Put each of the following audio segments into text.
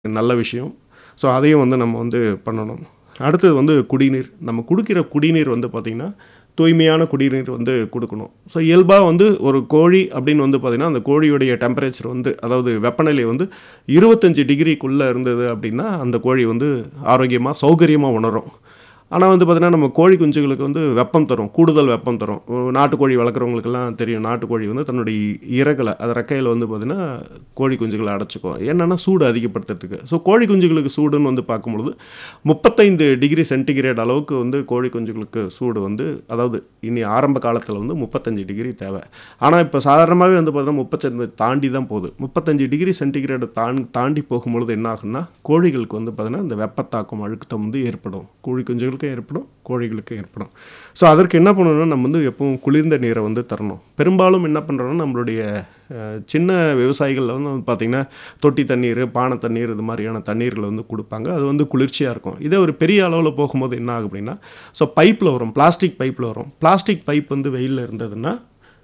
நல்ல விஷயம் ஸோ அதையும் வந்து நம்ம வந்து பண்ணணும் அடுத்தது வந்து குடிநீர் நம்ம குடிக்கிற குடிநீர் வந்து பார்த்திங்கன்னா தூய்மையான குடிநீர் வந்து கொடுக்கணும் ஸோ இயல்பாக வந்து ஒரு கோழி அப்படின்னு வந்து பார்த்திங்கன்னா அந்த கோழியுடைய டெம்பரேச்சர் வந்து அதாவது வெப்பநிலை வந்து இருபத்தஞ்சி டிகிரிக்குள்ளே இருந்தது அப்படின்னா அந்த கோழி வந்து ஆரோக்கியமாக சௌகரியமாக உணரும் ஆனால் வந்து பார்த்திங்கன்னா நம்ம கோழி குஞ்சுகளுக்கு வந்து வெப்பம் தரும் கூடுதல் வெப்பம் தரும் நாட்டுக்கோழி வளர்க்குறவங்களுக்கெல்லாம் தெரியும் நாட்டுக்கோழி வந்து தன்னுடைய இறகலை அது ரெக்கையில் வந்து பார்த்திங்கன்னா கோழி குஞ்சுகளை அடைச்சிக்கும் என்னென்னா சூடு அதிகப்படுத்துறதுக்கு ஸோ கோழி குஞ்சுகளுக்கு சூடுன்னு வந்து பார்க்கும்பொழுது முப்பத்தைந்து டிகிரி சென்டிகிரேட் அளவுக்கு வந்து கோழி குஞ்சுகளுக்கு சூடு வந்து அதாவது இனி ஆரம்ப காலத்தில் வந்து முப்பத்தஞ்சு டிகிரி தேவை ஆனால் இப்போ சாதாரணமாகவே வந்து பார்த்தீங்கன்னா முப்பத்தஞ்சு தாண்டி தான் போகுது முப்பத்தஞ்சு டிகிரி சென்டிகிரேட் தாண்டி தாண்டி போகும்பொழுது என்ன ஆகுன்னா கோழிகளுக்கு வந்து பார்த்திங்கன்னா இந்த வெப்பத்தாக்கம் அழுத்தம் வந்து ஏற்படும் கோழி குஞ்சுகளுக்கும் ஏற்படும் கோழிகளுக்கும் ஏற்படும் ஸோ அதற்கு என்ன பண்ணணும்னா நம்ம வந்து எப்பவும் குளிர்ந்த நீரை வந்து தரணும் பெரும்பாலும் என்ன பண்ணுறோன்னா நம்மளுடைய அஹ், சின்ன விவசாயிகளில் வந்து வந்து பார்த்திங்கன்னா தொட்டி தண்ணீர் பானை தண்ணீர் இது மாதிரியான தண்ணீர்களை வந்து கொடுப்பாங்க அது வந்து குளிர்ச்சியாக இருக்கும் இதே ஒரு பெரிய அளவில் போகும்போது என்ன ஆகும் அப்படின்னா ஸோ பைப்பில் வரும் பிளாஸ்டிக் பைப்பில் வரும் பிளாஸ்டிக் பைப் வந்து வெயிலில் இருந்ததுன்னா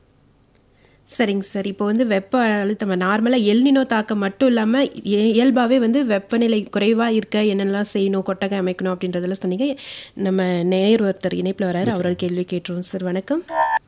சரிங்க சார் இப்போ வந்து வெப்ப அழுத்தம் நார்மலாக எல்னினோ தாக்கம் மட்டும் இல்லாமல் இயல்பாகவே வந்து வெப்பநிலை குறைவாக இருக்க என்னெல்லாம் செய்யணும் கொட்டகை அமைக்கணும் அப்படின்றதெல்லாம் சொன்னீங்க நம்ம நேயர் ஒருத்தர் இணைப்பில் வராரு அவரோட கேள்வி கேட்டுருவோம் சார் வணக்கம்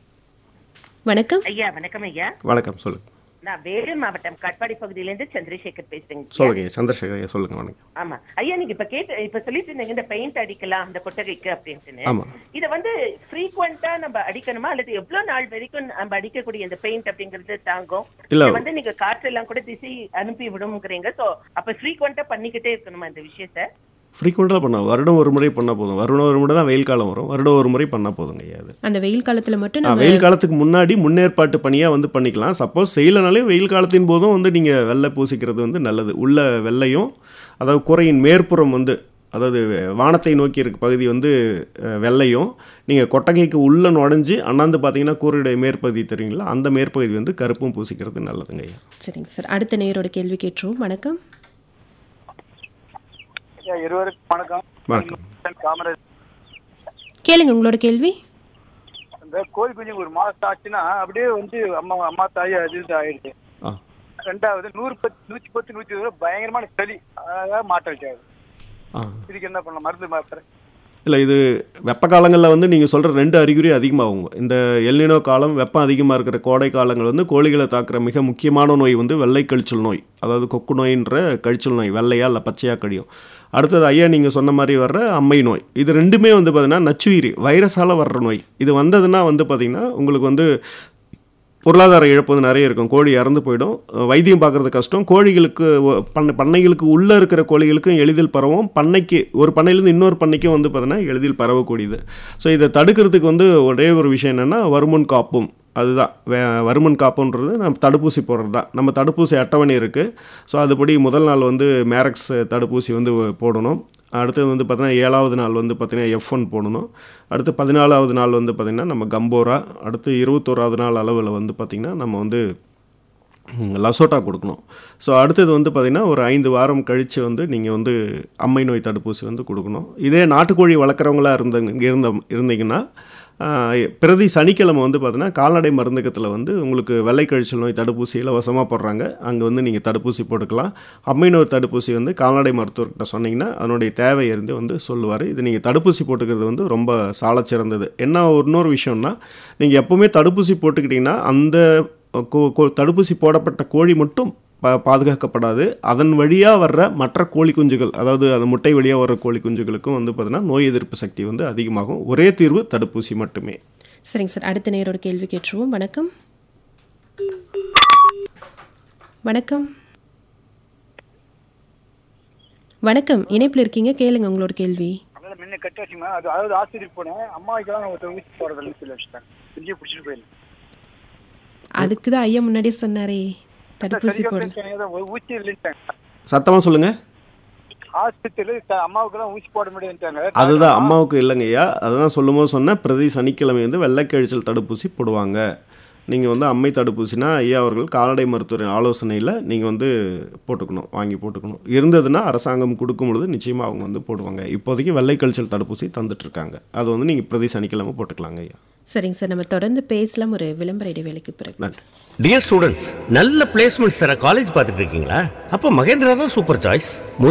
வணக்கம் ஐயா வணக்கம் ஐயா வணக்கம் சொல்லுங்கள் நான் வேலூர் மாவட்டம் காட்பாடி பகுதியிலேருந்து சந்திரசேகர் பேசுறேங்க ஐயா. சொல்லுங்கள் சந்திரசேகர் ஐயா சொல்லுங்கள் வணக்கம் ஆமா ஐயா நீங்க இப்ப கேட்டு இப்ப சொல்லிட்டு இருந்தீங்க இந்த பெயிண்ட் அடிக்கலாம் அந்த கொட்டகைக்கு அப்படின்ட்டுன்னு ஆமாம் இத வந்து ஃப்ரீக்வெண்டா நம்ம அடிக்கணுமா அல்லது எவ்வளவு நாள் வரைக்கும் நம்ம அடிக்கக்கூடிய இந்த பெயிண்ட் அப்படிங்கிறது தாங்கும் இல்ல. இத வந்து நீங்க காற்றெல்லாம் கூட திசை அனுப்பி விடும்ங்கிறீங்க சோ அப்ப ஃப்ரீக்வெண்டா பண்ணிக்கிட்டே இருக்கணுமா இந்த விஷயத்த ஃப்ரீக்வெண்ட்டாக பண்ண வருடம் ஒரு முறை பண்ணால் போதும் வருடம் ஒரு முறை தான் வெயில் காலம் வரும் வருடம் ஒரு முறை பண்ணால் போதுங்க ஐயா அது அந்த வெயில் காலத்தில் மட்டும் ஆ, நம்ம வெயில் காலத்துக்கு முன்னாடி முன்னேற்பாட்டு பணியாக வந்து பண்ணிக்கலாம் சப்போஸ் செய்யலைனாலே வெயில் காலத்தின் போதும் வந்து நீங்கள் வெள்ளை பூசிக்கிறது வந்து நல்லது உள்ள வெள்ளையும் அதாவது குறையின் மேற்புறம் வந்து அதாவது வானத்தை நோக்கி இருக்க பகுதி வந்து அஹ், வெள்ளையும் நீங்கள் கொட்டகைக்கு உள்ளே நுழைஞ்சு அண்ணாந்து பார்த்தீங்கன்னா கூரையுடைய மேற்பகுதி தெரியுங்களா அந்த மேற்பகுதி வந்து கருப்பும் பூசிக்கிறது நல்லதுங்க ஐயா சரிங்க சார் அடுத்த நேயரோட கேள்வி கேட்டுருவோம் வணக்கம் ஐயா, இருவருக்கும் வணக்கம் வணக்கம் காமராஜ் கேளுங்க உங்களோட கேள்வி இந்த கோழி குஞ்சு ஒரு மாசம் ஆச்சுன்னா அப்படியே வந்து அம்மா அம்மா தாய் அது இது ஆயிடுச்சு ஆ ரெண்டாவது நூறு பத்து நூற்றி பத்து நூற்றி இருபது பயங்கரமான சளி அதாவது மாற்றம் ஆகுது ஆ இதுக்கு என்ன பண்ணலாம் மருந்து மாத்திரை இல்லை இது வெப்ப காலங்களில் வந்து நீங்கள் சொல்கிற ரெண்டு அறிகுறி அதிகமாகும் இந்த எல்னினோ காலம் வெப்பம் அதிகமாக இருக்கிற கோடை காலங்கள் வந்து கோழிகளை தாக்குற மிக முக்கியமான நோய் வந்து வெள்ளை கழிச்சல் நோய் அதாவது கொக்கு நோயின்ற கழிச்சல் நோய் வெள்ளையா இல்லை பச்சையாக கழியும் அடுத்தது ஐயா நீங்கள் சொன்ன மாதிரி வர்ற அம்மை நோய் இது ரெண்டுமே வந்து பார்த்தீங்கன்னா நச்சுயிரி வைரஸால் வர்ற நோய் இது வந்ததுன்னா வந்து பார்த்திங்கன்னா உங்களுக்கு வந்து பொருளாதார இழப்பு வந்து நிறைய இருக்கும் கோழி இறந்து போயிடும் அஹ் வைத்தியம் பார்க்குறது கஷ்டம் கோழிகளுக்கு ஒ- பண்ணை பண்ணைகளுக்கு உள்ளே இருக்கிற கோழிகளுக்கும் எளிதில் பரவும் பண்ணைக்கு ஒரு பண்ணையிலேருந்து இன்னொரு பண்ணைக்கும் வந்து பார்த்தீங்கன்னா எளிதில் பரவக்கூடியது ஸோ இதை தடுக்கிறதுக்கு வந்து ஒரே ஒரு விஷயம் என்னென்னா வருமுன் காப்பும் அதுதான் வே வருமுன் காப்புன்றது நம்ம தடுப்பூசி போடுறது தான் நம்ம தடுப்பூசி அட்டவணை இருக்குது ஸோ அதுபடி முதல் நாள் வந்து மேரக்ஸ் தடுப்பூசி வந்து போடணும் அடுத்தது வந்து பார்த்தீங்கன்னா ஏழாவது நாள் வந்து பார்த்தீங்கன்னா எஃப் ஒன் போடணும் அடுத்து பதினாலாவது நாள் வந்து பார்த்திங்கன்னா நம்ம கம்போரா அடுத்து இருபத்தோராவது நாள் அளவில் வந்து பார்த்திங்கன்னா நம்ம வந்து ம், லசோட்டா கொடுக்கணும் ஸோ அடுத்தது வந்து பார்த்திங்கன்னா ஒரு ஐந்து வாரம் கழித்து வந்து நீங்கள் வந்து அம்மை நோய் தடுப்பூசி வந்து கொடுக்கணும் இதே நாட்டுக்கோழி வளர்க்குறவங்களா இருந்த இருந்த இருந்தீங்கன்னா ஆஹ், பிரதி சனிக்கிழமை வந்து பார்த்தீங்கன்னா கால்நடை மருந்தகத்தில் வந்து உங்களுக்கு வெள்ளை கழிச்சல் நோய் தடுப்பூசி இலவசமாக போடுறாங்க அங்கே வந்து நீங்கள் தடுப்பூசி போட்டுக்கலாம் அம்மை நோய் தடுப்பூசி வந்து கால்நடை மருத்துவர்கிட்ட சொன்னீங்கன்னா அதனுடைய தேவை இருந்து வந்து சொல்லுவார் இது நீங்கள் தடுப்பூசி போட்டுக்கிறது வந்து ரொம்ப சாலச் சிறந்தது என்ன ஒரு இன்னொரு விஷயம்னா நீங்கள் எப்போவுமே தடுப்பூசி போட்டுக்கிட்டிங்கன்னா அந்த கோ- கோ- தடுப்பூசி போடப்பட்ட கோழி மட்டும் பா பாதுகாக்கப்படாது அதன் வழியாக வர்ற மற்ற கோழி குஞ்சுகள் அதாவது அந்த முட்டை வழியாக வர்ற கோழி குஞ்சுகளுக்கும் வந்து பார்த்தீங்கன்னா நோய் எதிர்ப்பு சக்தி வந்து அதிகமாகும் ஒரே தீர்வு தடுப்பூசி மட்டுமே சரிங்க சார் அடுத்த நேயரோட கேள்வி கேட்டுருவோம் வணக்கம் வணக்கம் வணக்கம் இணைப்பில் இருக்கீங்க கேளுங்க உங்களோட கேள்வி அதனால முன்ன கட்டி வச்சுமா அது அதாவது ஆஸ்பத்திரிக்கு போனேன் அம்மாவுக்கெல்லாம் ஒருத்தர் ஊசி போடுறதில்லைன்னு சொல்லி வச்சுட்டாங்க செஞ்சு பிடிச்சிட்டு போயிருந்தேன் அதுக்கு தான் ஐயா முன்னாடியே சொன்னாரே தடுப்பூசி போட சரியா ஊசி இல்லைன்ட்டாங்க சத்தமாக சொல்லுங்கள் ஆஸ்பத்திரியில் அம்மாவுக்கெல்லாம் ஊசி போட முடியாதுன்ட்டாங்க அதுதான் அம்மாவுக்கு இல்லைங்கய்யா அதுதான் சொல்லும்போது சொன்னேன் பிரதி சனிக்கிழமை வந்து வெள்ளைக்கழிச்சல் தடுப்பூசி போடுவாங்க நீங்கள் வந்து அம்மை தடுப்பூசினா ஐயா அவர்கள் கால்நடை மருத்துவரின் ஆலோசனையில் நீங்கள் வந்து போட்டுக்கணும் வாங்கி போட்டுக்கணும் இருந்ததுன்னா அரசாங்கம் கொடுக்கும் பொழுது நிச்சயமாக அவங்க வந்து போடுவாங்க இப்போதைக்கு வெள்ளைக்கழிச்சல் தடுப்பூசி தந்துட்டுருக்காங்க அது வந்து நீங்கள் பிரதி சனிக்கிழமை போட்டுக்கலாங்க ஐயா சரிங்க சார் நம்ம தொடர்ந்து பேசலாம் ஒரு விளம்பர இடைவேளைக்கு பிறகு நன்றி டியர் ஸ்டூடெண்ட்ஸ் நல்ல பிளேஸ்மெண்ட்ஸ் தர காலேஜ் பார்த்துட்டு இருக்கீங்களா அப்போ மகேந்திரா தான் சூப்பர் சாய்ஸ்